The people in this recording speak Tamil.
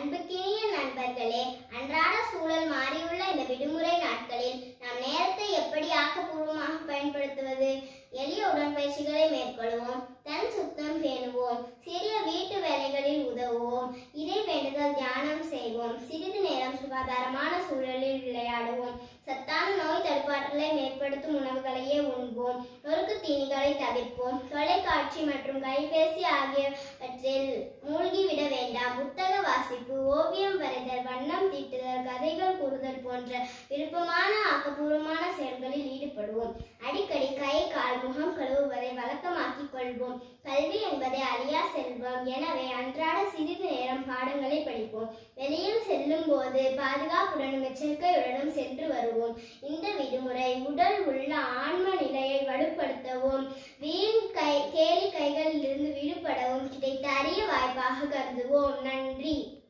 அன்புக்கினிய நண்பர்களே அன்றாட சூழல் மாறியுள்ள இந்த விடுமுறை நாட்களில் நாம் நேரத்தை எப்படி ஆக்கப்பூர்வமாக பயன்படுத்துவது எளிய உடற்பயிற்சிகளை மேற்கொள்வோம் தன் சுத்தம் பேணுவோம் சிறிய வீட்டு வேலைகளில் உதவுவோம் இறை வேண்டுதல் தியானம் செய்வோம் சிறிது நேரம் சுகாதாரமான சூழலில் விளையாடுவோம் சத்தான நோய் தடுப்பாற்றலை மேம்படுத்தும் உணவுகளையே உண்போம் நொறுக்கு தீனிகளை தவிர்ப்போம் தொலைக்காட்சி மற்றும் கைபேசி ஆகியவற்றில் மூழ்கிவிட வேண்டாம் புத்தக வாசிப்பு ஓவியம் வரைதல் வண்ணம் தீட்டுதல் கதைகள் கூறுதல் போன்ற விருப்பமான ஆக்கப்பூர்வமான செயல்களில் ஈடுபடுவோம் அடிக்கடி கை கால் முகம் கழுவுவதை வழக்கமாக்கிக் கொள்வோம் கல்வி என்பதை அழியா செல்வம் எனவே அன்றாட சிறிது நேரம் பாடங்களை படிப்போம் வெளியில் செல்லும் போது பாதுகாப்புடனும் எச்சரிக்கையுடனும் சென்று வருவோம் இந்த விடுமுறை உடல் உள்ள ஆன்ம நிலையை வலுப்படுத்தவும் வீண் கை கேலி கைகளிலிருந்து விடுபடவும் கிடைத்த அரிய வாய்ப்பாக கருதுவோம் நன்றி